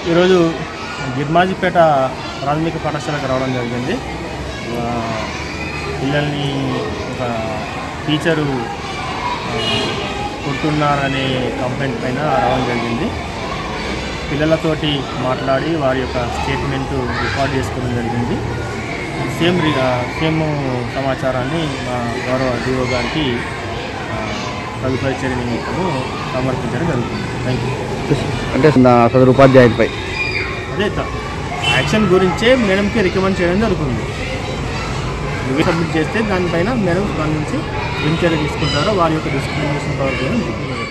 ఈరోజు గిర్మాజిపేట ప్రాథమిక పాఠశాలకు రావడం జరిగింది ఆ, పిల్లల్ని ఒక టీచరు ఆ, కొట్టున్నారనే కంప్లైంట్ పైన రావడం జరిగింది పిల్లలతోటి మాట్లాడి వారి యొక్క స్టేట్మెంట్ రికార్డ్ చేసుకోవడం జరిగింది సేమ్ రి- ఆ, సేమ్ సమాచారాన్ని మా గౌరవ డిఓ గారికి ఆ, తదుపరి చర్య నిమిత్తము సమర్పించడం జరుగుతుంది థ్యాంక్ యూ అంటే నా సదరు ఉపాధ్యాయుడిపై అదే త- యాక్షన్ గురించే మేడంకి రికమెండ్ చేయడం జరుగుతుంది రివ్యూ సబ్మిట్ చేస్తే దానిపైన మేడం స్పందించి ఏం చర్య తీసుకుంటారో వారి యొక్క డిస్క్రిమినేషన్ పవర్ కూడా